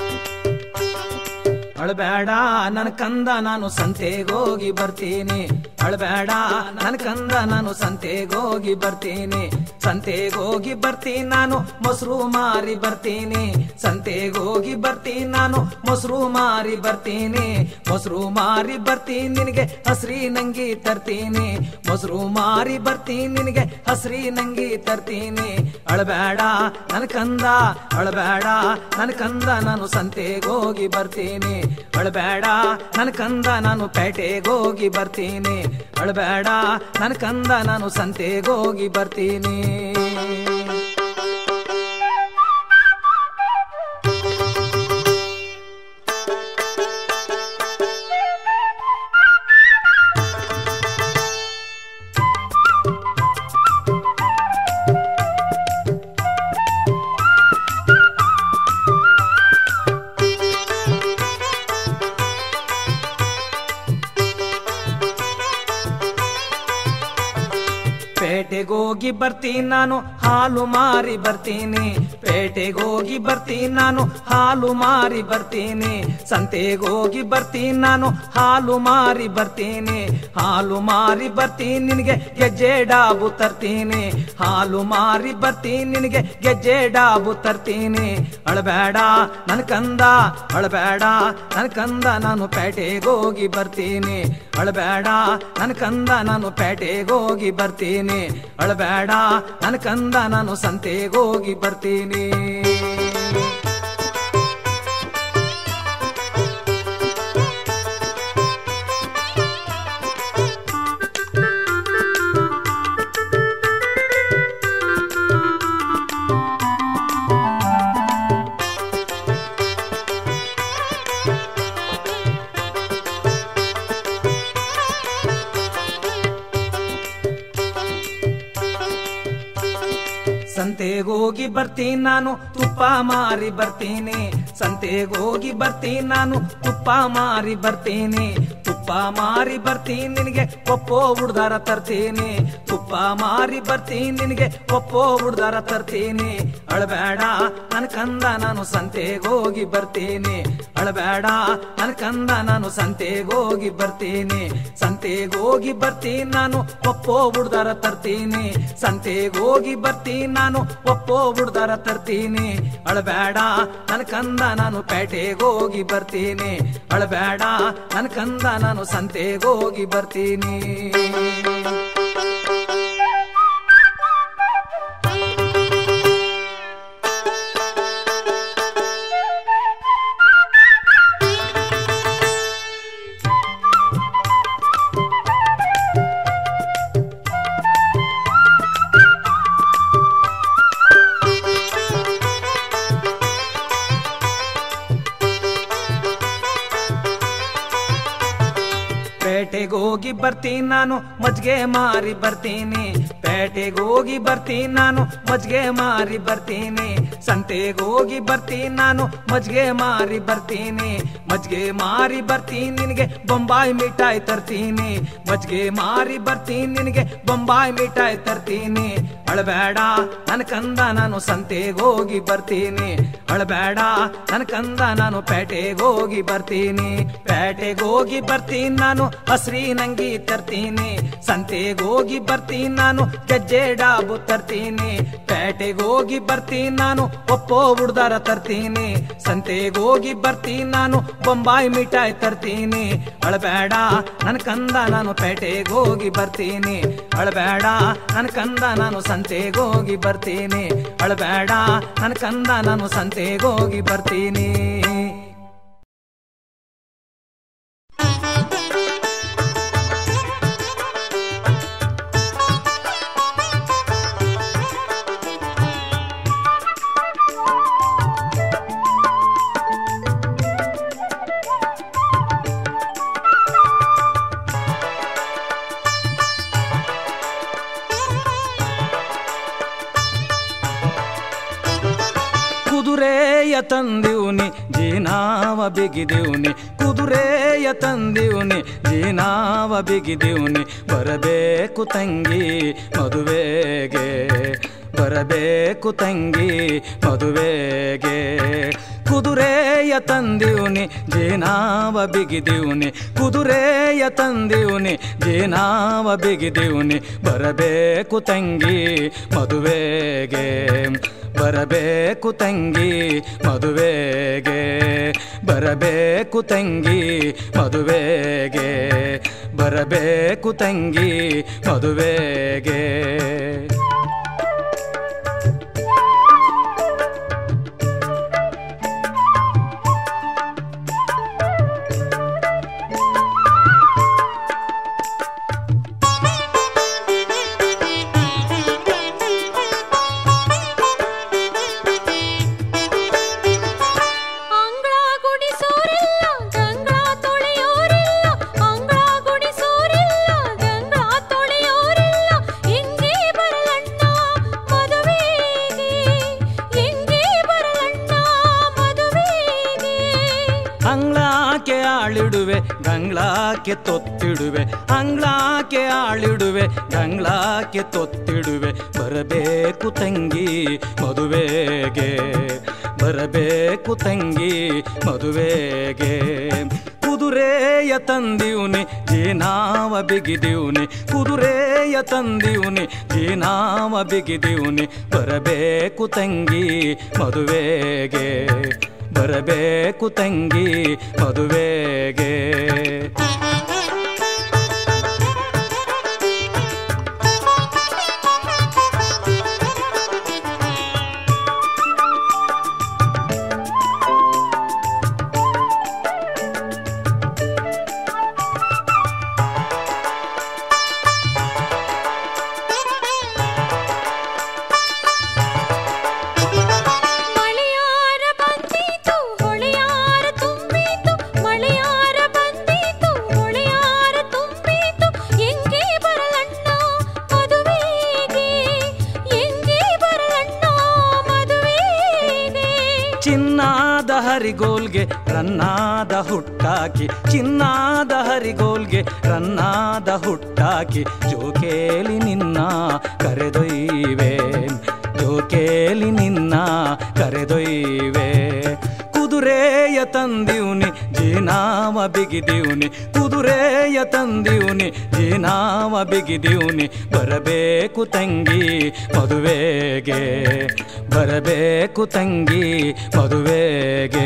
ಅಳಬೇಡ ನನ್ ಕಂದ ನಾನು ಸಂತೆಗೋಗಿ ಬರ್ತೀನಿ ಅಳಬೇಡ ನನ್ ಕಂದ ನಾನು ಸಂತೆಗೋಗಿ ಬರ್ತೀನಿ ಸಂತೆಗೋಗಿ ಬರ್ತೀನಿ ನಾನು ಮೊಸರು ಮಾರಿ ಬರ್ತೀನಿ ಸಂತೆಗೋಗಿ ಬರ್ತೀನಿ ನಾನು ಮೊಸರು ಮಾರಿ ಬರ್ತೀನಿ ಮೊಸರು ಮಾರಿ ಬರ್ತೀನಿ ನಿನಗೆ ಹಸ್ರಿ ನಂಗಿ ತರ್ತೀನಿ ಮೊಸರು ಮಾರಿ ಬರ್ತೀನಿ ನಿನಗೆ ಹಸ್ರಿ ನಂಗಿ ತರ್ತೀನಿ ಅಳಬೇಡ ನನ್ ಕಂದ ಅಳಬೇಡ ನನ್ ಕಂದ ನಾನು ಸಂತೆಗೋಗಿ ಬರ್ತೀನಿ ಅಳಬೇಡ ನನ್ ಕಂದ ನಾನು ಪೇಟೆಗೋಗಿ ಬರ್ತೀನಿ ಅಳಬೇಡ ನನ್ ಕಂದ ನಾನು ಸಂತೆಗೋಗಿ ಬರ್ತೀನಿ ಪೇಟೆಗೋಗಿ ಬರ್ತೀನಿ ನಾನು ಹಾಲು ಮಾರಿ ಬರ್ತೀನಿ ಪೇಟೆಗೋಗಿ ಬರ್ತೀನಿ ನಾನು ಹಾಲು ಮಾರಿ ಬರ್ತೀನಿ ಸಂತೆಗೋಗಿ ಬರ್ತೀನಿ ನಾನು ಹಾಲು ಮಾರಿ ಬರ್ತೀನಿ ಹಾಲು ಮಾರಿ ಬರ್ತೀನಿ ನಿನಗೆ ಗೆಜ್ಜೆ ಡಾಬು ತರ್ತೀನಿ ಹಾಲು ಮಾರಿ ಬರ್ತೀನಿ ನಿನಗೆ ಗೆಜ್ಜೆ ಡಾಬು ತರ್ತೀನಿ ಅಳಬೇಡ ನನ್ ಕಂದ ಅಳಬೇಡ ನನ್ ಕಂದ ನಾನು ಪೇಟೆಗೋಗಿ ಬರ್ತೀನಿ ಅಳಬೇಡ ನನ್ ಕಂದ ನಾನು ಪೇಟೆಗೋಗಿ ಬರ್ತೀನಿ ಅಳಬೇಡ ನನ್ ಕಂದ ನಾನು ಸಂತೆಗೋಗಿ ಬರ್ತೀನಿ ಸಂತೆಗೋಗಿ ಬರ್ತೀನಿ ನಾನು ತುಪ್ಪ ಮಾರಿ ಬರ್ತೀನಿ ಸಂತೆಗೋಗಿ ಬರ್ತೀನಿ ನಾನು ತುಪ್ಪ ಮಾರಿ ಬರ್ತೀನಿ ತುಪ್ಪ ಮಾರಿ ಬರ್ತೀನಿ ನಿನಗೆ ಒಪ್ಪೋ ಹುಡ್ದಾರ ತರ್ತೀನಿ ತುಪ್ಪ ಮಾರಿ ಬರ್ತೀನಿ ನಿನಗೆ ಒಪ್ಪೋ ಹುಡ್ದಾರ ತರ್ತೀನಿ ಅಳಬೇಡ ನನ್ ಕಂದ ನಾನು ಸಂತೆಗೋಗಿ ಬರ್ತೀನಿ ಅಳಬೇಡ ನನ್ ಕಂದ ನಾನು ಸಂತೆಗೋಗಿ ಬರ್ತೀನಿ ಸಂತೆಗೋಗಿ ಬರ್ತೀನಿ ನಾನು ಒಪ್ಪೋ ಹುಡ್ದಾರ ತರ್ತೀನಿ ಸಂತೆಗೋಗಿ ಬರ್ತೀನಿ ನಾನು ಒಪ್ಪೋ ಹುಡ್ದಾರ ತರ್ತೀನಿ ಅಳಬೇಡ ನನ್ ಕಂದ ನಾನು ಪೇಟೆಗೋಗಿ ಬರ್ತೀನಿ ಅಳಬೇಡ ನನ್ ಕಂದ ನಾನು ಸಂತೆಗೋಗಿ ಬರ್ತೀನಿ ಪೇಟೆಗೋಗಿ ಬರ್ತೀನಿ ನಾನು ಮಜ್ಗೆ ಮಾರಿ ಬರ್ತೀನಿ ಪೇಟೆಗೋಗಿ ಬರ್ತೀನಿ ನಾನು ಮಜ್ಗೆ ಮಾರಿ ಬರ್ತೀನಿ ಸಂತೆಗೋಗಿ ಬರ್ತೀನಿ ನಾನು ಮಜ್ಗೆ ಮಾರಿ ಬರ್ತೀನಿ ಮಜ್ಗೆ ಮಾರಿ ಬರ್ತೀನಿ ನಿನಗೆ ಬೊಂಬಾಯಿ ಮಿಠಾಯಿ ತರ್ತೀನಿ ಮಜ್ಗೆ ಮಾರಿ ಬರ್ತೀನಿ ನಿನಗೆ ಬೊಂಬಾಯಿ ಮಿಠಾಯಿ ತರ್ತೀನಿ ಅಳಬೇಡ ನನ್ ಕಂದ ನಾನು ಸಂತೆಗೋಗಿ ಬರ್ತೀನಿ ಅಳಬೇಡ ನನ್ ಕಂದ ನಾನು ಪೇಟೆಗೋಗಿ ಬರ್ತೀನಿ ಪೇಟೆಗೋಗಿ ಬರ್ತೀನಿ ನಾನು ಹಸ್ರಿ ನಂಗಿ ತರ್ತೀನಿ ಸಂತೆಗೋಗಿ ಬರ್ತೀನಿ ನಾನು ಗೆಜ್ಜೆ ಡಾಬು ತರ್ತೀನಿ ಪೇಟೆಗೋಗಿ ಬರ್ತೀನಿ ನಾನು ಒಪ್ಪೋ ಹುಡ್ದಾರ ತರ್ತೀನಿ ಸಂತೆಗೋಗಿ ಬರ್ತೀನಿ ನಾನು ಬೊಂಬಾಯಿ ಮಿಠಾಯಿ ತರ್ತೀನಿ ಅಳಬೇಡ ನನ್ ಕಂದ ನಾನು ಪೇಟೆಗೋಗಿ ಬರ್ತೀನಿ ಅಳಬೇಡ ನನ್ ಕಂದ ನಾನು ಸಂತೆಗೋಗಿ ಬರ್ತೀನಿ ಅಳಬೇಡ ನನ್ ಕಂದ ನಾನು ಸಂತೆಗೋಗಿ ಬರ್ತೀನಿ ಕುದುರೆಯ ತಂದಿವ್ನಿ ಜೀನಾವ ಬಿಗಿದಿವ್ನಿ ಕುದುರೆಯ ತಂದಿವ್ನಿ ಜೀನಾವ ಬಿಗಿದಿವ್ನಿ ಬರಬೇಕು ತಂಗಿ ಮದುವೆಗೆ ಬರಬೇಕು ತಂಗಿ ಮದುವೆಗೆ ಕುದುರೆಯ ತಂದಿವ್ನಿ ಜೇನಾವ ಬಿಗಿದಿವ್ನಿ ಕುದುರೆಯ ತಂದಿವ್ನಿ ಜೇನಾವ ಬಿಗಿದಿವ್ನಿ ಬರಬೇಕು ತಂಗಿ ಮದುವೆಗೆ ಬರಬೇಕು ತಂಗಿ ಮದುವೆಗೆ ಬರಬೇಕು ತಂಗಿ ಮದುವೆಗೆ ಬರಬೇಕು ತಂಗಿ ಮದುವೆಗೆ ಅಂಗಳ ಗುಡಿಸೋರಿಲ್ಲ ಗಂಗಳ ತೊಳೆಯೋರಿಲ್ಲ ಅಂಗಳ ಗುಡಿಸೋರಿಲ್ಲ ಗಂಗಳ ತೊಳೆಯೋರಿಲ್ಲ ಎಂಗೆ ಬರಲಣ್ಣ ಮದುವೆಗೆ ಎಂಗೆ ಬರಲಣ್ಣ ಮದುವೆಗೆ ಅಂಗ್ಳಾಕೆ ಆಳಿಡುವೆ ಗಂಗ್ಳಾಕೆ ತೊತ್ತಿಡುವೆ ಅಂಗ್ಳಾಕೆ ಆಳಿಡುವೆ ಗಂಗ್ಳಾಕೆ ತೊತ್ತಿಡುವೆ ಬರಬೇಕು ತಂಗಿ ಮದುವೆಗೆ ಬರಬೇಕು ತಂಗಿ ಮದುವೆಗೆ ಕುದುರೆಯ ತಂದಿವ್ನಿ ಜೇನಾವ ಬಿಗಿದಿವ್ನಿ ಕುದುರೆಯ ತಂದಿವ್ನಿ ಜೇನಾವ ಬಿಗಿದಿವ್ನಿ ಬರಬೇಕು ತಂಗಿ ಮದುವೆಗೆ ಬರಬೇಕು ತಂಗಿ ಮದುವೆಗೆ ಮಳೆಯಾರ ಬಂದೀತು ಹೊಳೆಯಾರ ತುಂಬೀತು ಮಳೆಯಾರ ಬಂದೀತು ಹೊಳೆಯಾರ ತುಂಬೀತು ಎಂಗೆ ಬರಲಣ್ಣ ಮದುವೆಗೆ ಎಂಗೆ ಬರಲಣ್ಣ ಮದುವೆಗೆ ಚಿನ್ನಾದ ಹರಿಗೋಲ್ಗೆ ರನ್ನಾದ ಹುಟ್ಟಾಕಿ ಚಿನ್ನಾದ ಹರಿಗೋಲ್ಗೆ ರನ್ನಾದ ಹುಟ್ಟಾಕಿ ಜೋಕೇಲಿ ನಿನ್ನ ಕರೆದೊಯ್ವೆ ಜೋಕೇಲಿ ನಿನ್ನ ಕರೆದೊಯ್ವೆ ಕುದುರೆಯ ತಂದಿವ್ನಿ ಜೀನಾವ ಬಿಗಿದಿವ್ನಿ ಕುದುರೆಯ ತಂದಿವ್ನಿ ಜೀನಾವ ಬಿಗಿದಿವ್ನಿ ಬರಬೇಕು ತಂಗಿ ಮದುವೆಗೆ ಬರಬೇಕು ತಂಗಿ ಮದುವೆಗೆ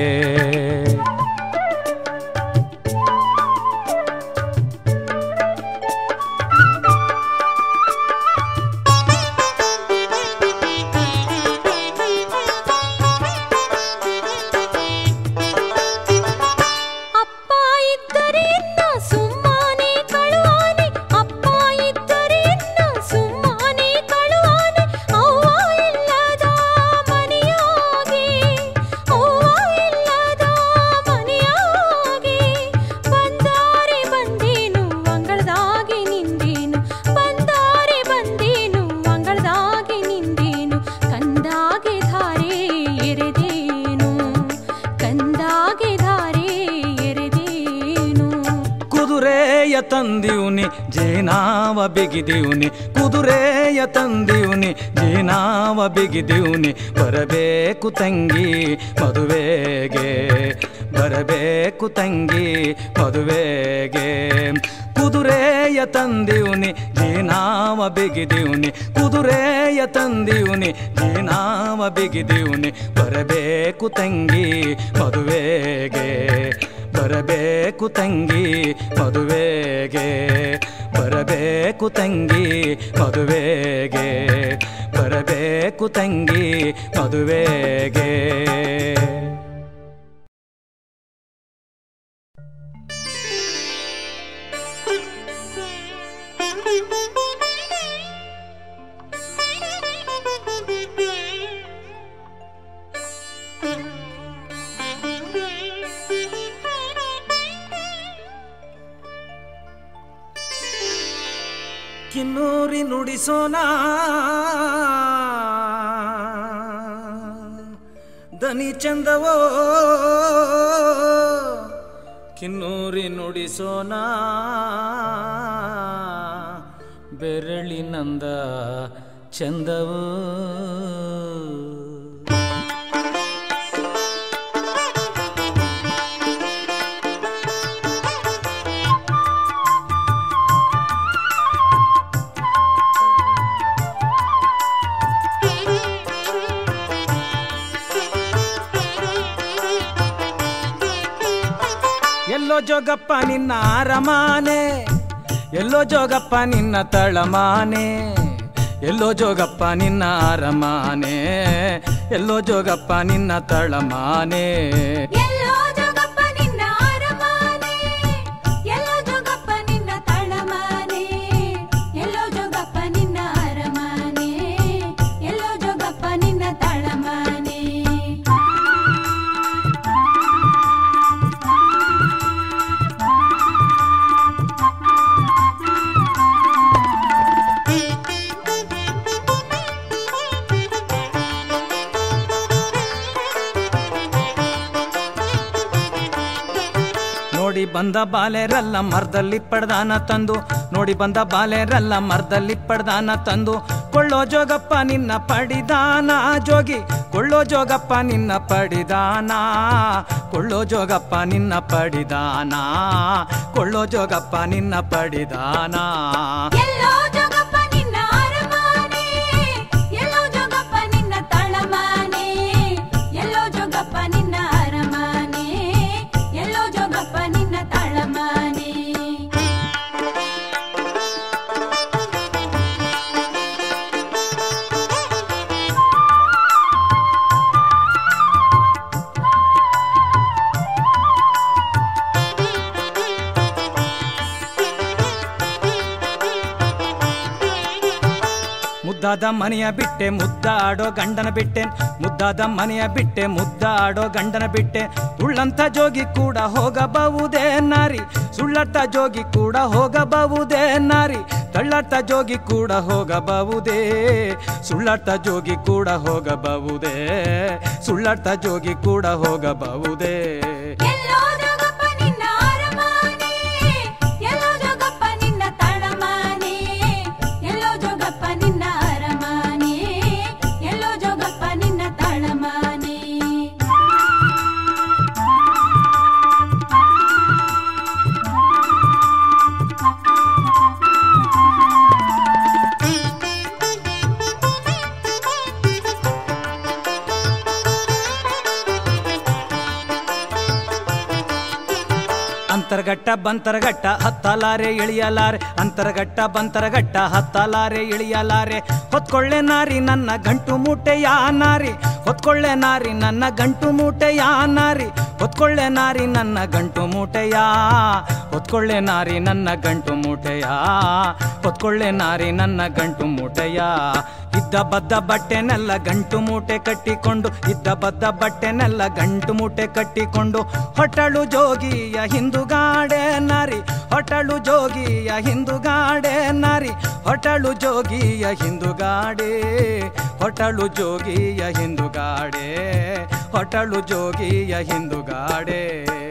ಅಪ್ಪ ಇದ್ದರೇನ್ನ ಸುಮ್ಮನೆ ಕಳುವಾನೆ ಅಪ್ಪ ಇದ್ದರೇನ್ನ ಸುಮ್ಮನೆ ಕಳುವಾನೆ ಅವ್ವ ಇಲ್ಲದ ಮನೆಯಾಗೆ ಅವ್ವ ಇಲ್ಲದ ಮನೆಯಾಗೆ ಬಂದಾರೆ ಬಂದೇನು ಅಂಗಳದಾಗೆ ನಿಂದೇನು ಬಂದಾರೆ ಬಂದೇನು ಅಂಗಳದಾಗೆ ನಿಂದೇನು ಕಂದಾಗೆ ಧಾರೆ ಎರೆದೇನು ಕಂದಾಗೆ ಧಾರೆ ಎರೆದೇನು ಕುದುರೆಯ ತಂದಿವ್ನಿ ಜೇನಾವ ಬಿಗಿದಿವ್ನಿ ಕುದುರೆಯ ತಂದಿವ್ನಿ ಜೇನಾವ ಬಿಗಿದಿವ್ನಿ ಬರಬೇಕು ತಂಗಿ ಮದುವೆಗೆ ಬರಬೇಕು ತಂಗಿ ಮದುವೆಗೆ ಕುದುರೆಯ ತಂದಿವ್ನಿ ಜೇನಾವ ಬಿಗಿದಿವ್ನಿ ಕುದುರೆಯ ತಂದಿವ್ನಿ ಜೇನಾವ ಬಿಗಿದಿವ್ನಿ ಬರಬೇಕು ತಂಗಿ ಮದುವೆಗೆ ಬರಬೇಕು ತಂಗಿ ಮದುವೆಗೆ ಬರಬೇಕು ತಂಗಿ ಮದುವೆಗೆ ಬರಬೇಕು ತಂಗಿ ಮದುವೆಗೆ ಕಿನ್ನೂರಿ ನುಡಿಸೋಣ ದನಿ ಚಂದವೋ ಕಿನ್ನೂರಿ ನುಡಿಸೋಣ ಬೆರಳಿನಂದ ಚಂದವೋ ಎಲ್ಲೋ ಜೋಗಪ್ಪ ನಿನ್ನ ಅರಮಾನೆ ಎಲ್ಲೋ ಜೋಗಪ್ಪ ನಿನ್ನ ತಳಮಾನೆ ಎಲ್ಲೋ ಜೋಗಪ್ಪ ನಿನ್ನ ಅರಮಾನೆ ಎಲ್ಲೋ ಜೋಗಪ್ಪ ನಿನ್ನ ತಳಮಾನೆ ಎಲ್ಲೋ ಜೋಗಪ್ಪ ನಿನ್ನ ಅರಮಾನೆ ಎಲ್ಲೋ ಜೋಗಪ್ಪ ನಿನ್ನ ತಳಮಾನೆ ಎಲ್ಲೋ ಜೋಗಪ್ಪ ನಿನ್ನ ಅರಮಾನೆ ಎಲ್ಲೋ ಜೋಗಪ್ಪ ನಿನ್ನ ತಳಮಾನೆ ನೋಡಿ ಬಂದ ಬಾಲೆರಲ್ಲ ಮರದಲ್ಲಿ ಪಡ್ದಾನ ತಂದು ನೋಡಿ ಬಂದ ಬಾಲೆರಲ್ಲ ಮರದಲ್ಲಿ ಪಡ್ದಾನ ತಂದು ಕೊಳ್ಳೋ ಜೋಗಪ್ಪ ನಿನ್ನ ಪಡಿದಾನ ಜೋಗಿ ಕೊಳ್ಳೋ ಜೋಗಪ್ಪ ನಿನ್ನ ಪಡಿದಾನ ಕೊಳ್ಳೋ ಜೋಗಪ್ಪ ನಿನ್ನ ಪಡಿದಾನ ಕೊಳ್ಳೋ ಜೋಗಪ್ಪ ನಿನ್ನ ಪಡಿದಾನ ಎಲ್ಲೋ ಜೋಗಪ್ಪ ನಿನ್ನ ಅರಮಾನೆ ಎಲ್ಲೋ ಜೋಗಪ್ಪ ನಿನ್ನ ತಳಮಾನೆ ಎಲ್ಲೋ ಜೋಗಪ್ಪ ನಿನ್ನ ಅರಮಾನೆ ಎಲ್ಲೋ ಜೋಗಪ್ಪ ನಿನ್ನ ತಳಮಾನೆ ಮುದ್ದಾದ ಮನೆಯ ಬಿಟ್ಟೆ ಮುದ್ದಾಡೋ ಗಂಡನ ಬಿಟ್ಟೆ ಮುದ್ದಾದ ಮನೆಯ ಬಿಟ್ಟೆ ಮುದ್ದಾಡೋ ಗಂಡನ ಬಿಟ್ಟೆ ಉಳ್ಳಂತ ಜೋಗಿ ಕೂಡ ಹೋಗಬಹುದೇ ನಾರಿ ಸುಳ್ಳರ್ತ ಜೋಗಿ ಕೂಡ ಹೋಗಬಹುದೇ ನಾರಿ ತಳ್ಳರ್ತ ಜೋಗಿ ಕೂಡ ಹೋಗಬಹುದೇ ಸುಳ್ಳರ್ತ ಜೋಗಿ ಕೂಡ ಹೋಗಬಹುದೇ ಸುಳ್ಳರ್ತ ಜೋಗಿ ಕೂಡ ಹೋಗಬಹುದೇ ಎಲ್ಲೋ ಜೋಗಪ್ಪ ನಿನ್ನ ಅರಮಾನೆ ಎಲ್ಲೋ ಜೋಗಪ್ಪ ನಿನ್ನ ತಳಮಾನೆ ಎಲ್ಲೋ ಜೋಗಪ್ಪ ನಿನ್ನ ಅರಮಾನೆ ಎಲ್ಲೋ ಜೋಗಪ್ಪ ನಿನ್ನ ತಳಮಾನೆ ಅಂತರ್ಗಟ್ಟ ಬಂತರಗಟ್ಟ ಹತ್ತಲಾರೆ ಇಳಿಯಲಾರೆ ಅಂತರ್ಗಟ್ಟ ಬಂತರಗಟ್ಟ ಹತ್ತಲಾರೆ ಇಳಿಯಲಾರೆ ಹೊತ್ಕೊಳ್ಳೆ ನಾರಿ ನನ್ನ ಗಂಟು ಮೂಟೆಯ ನಾರಿ ಹೊತ್ಕೊಳ್ಳೆ ನಾರಿ ನನ್ನ ಗಂಟು ಮೂಟೆಯ ನಾರಿ ಹೊತ್ಕೊಳ್ಳೆ ನಾರಿ ನನ್ನ ಗಂಟು ಮೂಟೆಯ ಹೊತ್ಕೊಳ್ಳೆ ನಾರಿ ನನ್ನ ಗಂಟು ಮೂಟೆಯ ಹೊತ್ಕೊಳ್ಳೆ ನಾರಿ ನನ್ನ ಗಂಟು ಮೂಟೆಯ ಇದ್ದ ಬದ್ದ ಬಟ್ಟೆನೆಲ್ಲ ಗಂಟು ಮೂಟೆ ಕಟ್ಟಿಕೊಂಡು ಇದ್ದ ಬದ್ದ ಬಟ್ಟೆನೆಲ್ಲ ಗಂಟು ಮೂಟೆ ಕಟ್ಟಿಕೊಂಡು ಹೊಟ್ಟಳು ಜೋಗಿಯ ಹಿಂದುಗಾಡೆ ನಾರಿ ಹೊಟ್ಟಳು ಜೋಗಿಯ ಹಿಂದುಗಾಡೆ ನಾರಿ ಹೊಟ್ಟಳು ಜೋಗಿಯ ಹಿಂದುಗಾಡೆ ಹೊಟ್ಟಳು ಜೋಗಿಯ ಹಿಂದುಗಾಡೆ ಹೊಟ್ಟಳು ಜೋಗಿಯ ಹಿಂದುಗಾಡೆ